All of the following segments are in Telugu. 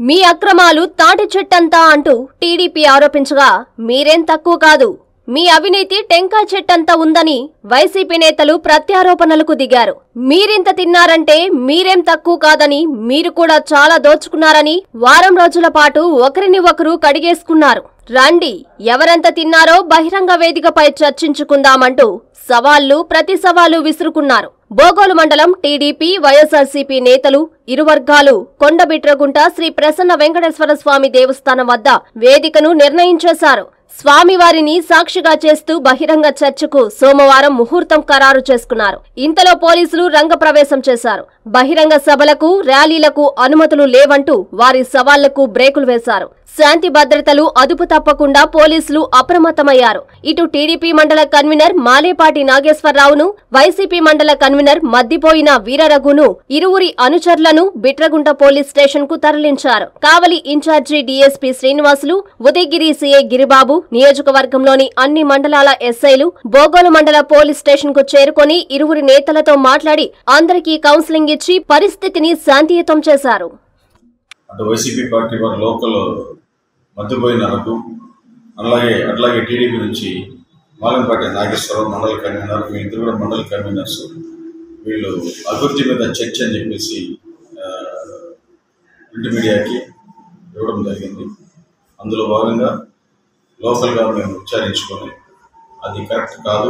మీ అక్రమాలు తాటి చెట్టంతా అంటూ టీడీపీ ఆరోపించగా మీరేం తక్కువ కాదు మీ అవినీతి టెంకాయ చెట్టంతా ఉందని వైసీపీ నేతలు ప్రత్యారోపణలకు దిగారు మీరింత తిన్నారంటే మీరేం తక్కువ కాదని మీరు కూడా చాలా దోచుకున్నారని వారం రోజుల పాటు ఒకరిని ఒకరు కడిగేసుకున్నారు రండి ఎవరెంత తిన్నారో బహిరంగ వేదికపై చర్చించుకుందామంటూ సవాళ్లు ప్రతి సవాలు విసురుకున్నారు బోగోలు మండలం టీడీపీ వైఎస్ఆర్సీపీ నేతలు ఇరు వర్గాలు కొండబిట్రగుంట శ్రీ ప్రసన్న వెంకటేశ్వర స్వామి దేవస్థానం వద్ద వేదికను నిర్ణయించేశారు స్వామివారిని సాక్షిగా చేస్తూ బహిరంగ చర్చకు సోమవారం ముహూర్తం ఖరారు చేసుకున్నారు ఇంతలో పోలీసులు రంగప్రవేశం చేశారు బహిరంగ సభలకు ర్యాలీలకు అనుమతులు లేవంటూ వారి సవాళ్లకు బ్రేకులు వేశారు శాంతి భద్రతలు అదుపు తప్పకుండా పోలీసులు అప్రమత్తమయ్యారు ఇటు టీడీపీ మండల కన్వీనర్ మాలేపాటి నాగేశ్వరరావును వైసీపీ మండల కన్వీనర్ మద్దిపోయిన వీరరఘును ఇరువురి అనుచరులను బిట్రగుంట పోలీస్ స్టేషన్ కు తరలించారు Kavali incharge DSP Srinivasulu Udayagiri CI Giribabu నియోజకవర్గంలోని అన్ని మండలాల ఎస్ఐలు బోగోలు మండల పోలీస్ స్టేషన్ కు చేరుకొని ఇరువురి నేతలతో మాట్లాడి అందరికీ కౌన్సిలింగ్ ఇచ్చి పరిస్థితిని శాంతియుతం చేశారు అటు వైసీపీ పార్టీ వారు లోకల్ మధ్యపోయిన రఘు అలాగే అట్లాగే టీడీపీ నుంచి మాలంపాటి నాగేశ్వరరావు మండల కన్వీనర్ వీళ్ళిద్దరు కూడా మండల కన్వీనర్స్ వీళ్ళు అభివృద్ధి మీద చర్చ అని చెప్పేసి ఆ, ప్రింట్ మీడియాకి ఇవ్వడం జరిగింది అందులో భాగంగా లోకల్గా మేము విచారించుకొని అది కరెక్ట్ కాదు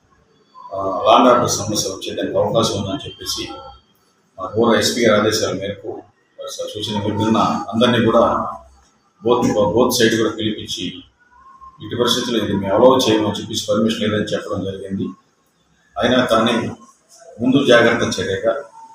లాండ్ ఆర్డర్ సమస్య వచ్చేదానికి అవకాశం ఉందని చెప్పేసి మా ఊర ఎస్పీ గారి ఆదేశాల మేరకు సార్ సూచన నిన్న అందరినీ కూడా బోత్ బోత్ సైడ్ కూడా పిలిపించి ఇటు పరిస్థితుల్లో ఇది మేము అలౌ చేయమని చెప్పేసి పర్మిషన్ లేదని చెప్పడం జరిగింది అయినా కానీ ముందు జాగ్రత్త చర్యగా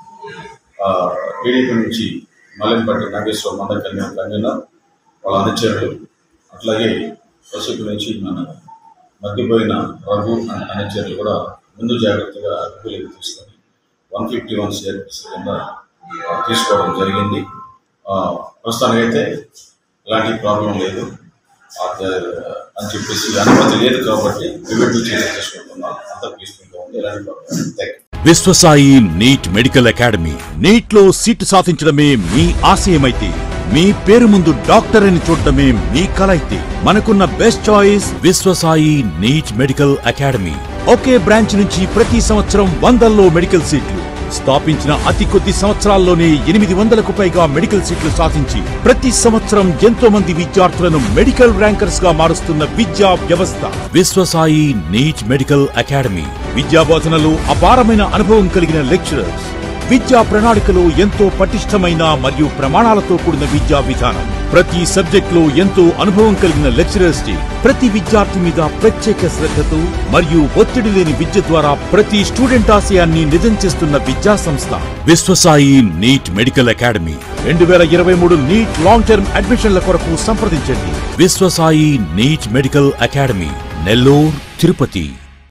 టీడీపీ నుంచి మల్లెంపట్టి నాగేశ్వర మండల కన్వీనర్ కన్వీనర్ వాళ్ళ అనుచరులు అట్లాగే పసుపు నుంచి మన మధ్యపోయిన రఘు అనే అనుచరులు కూడా ముందు జాగ్రత్తగా కూలీలు తీసుకొని వన్ ఫిఫ్టీ వన్ సిఆర్పిసి కింద ఆ, తీసుకోవడం జరిగింది ఆ, ప్రస్తుతానికైతే ఎలాంటి ప్రాబ్లం లేదు ఆ, అని చెప్పేసి అనుమతి లేదు కాబట్టి ప్రివెంటివ్ చర్యలు తీసుకుంటున్నాం అంతా పీస్ఫుల్గా ఉంది ఎలాంటి problem thank you Vishwasai NEET medical academy NEET లో సీటు సాధించడమే మీ ఆశయమైతే మీ పేరు ముందు డాక్టర్ అని చూడడమే మీ కల అయితే మనకున్న best choice Vishwasai NEET medical academy ఒకే బ్రాంచ్ నుంచి ప్రతి సంవత్సరం వందల్లో మెడికల్ సీట్లు స్థాపించిన అతి కొద్ది సంవత్సరాల్లోనే ఎనిమిది వందలకు పైగా మెడికల్ సీట్లు సాధించి ప్రతి సంవత్సరం ఎంతో మంది విద్యార్థులను మెడికల్ ర్యాంకర్స్ గా మారుస్తున్న విద్యా వ్యవస్థ విశ్వసాయి నీట్ మెడికల్ అకాడమీ విద్యా బోధనలో అపారమైన అనుభవం కలిగిన లెక్చరర్స్ విద్యా ప్రణాళికలో ఎంతో పటిష్టమైన మరియు ప్రమాణాలతో కూడిన విద్యా విధానం ప్రతి సబ్జెక్ట్ లో ఎంతో అనుభవం కలిగిన లెక్చరర్స్ డే ప్రతి విద్యార్థి మీద ప్రత్యేక శ్రద్ధతో మరియు ఒత్తిడి లేని విద్య ద్వారా ప్రతి స్టూడెంట్ ఆశయాన్ని నిజం చేస్తున్న విద్యా సంస్థ విశ్వసాయి నీట్ మెడికల్ అకాడమీ రెండు వేల ఇరవై మూడు నీట్ లాంగ్ టర్మ్ అడ్మిషన్ల కొరకు సంప్రదించండి Vishwasai NEET medical academy Nellore Tirupati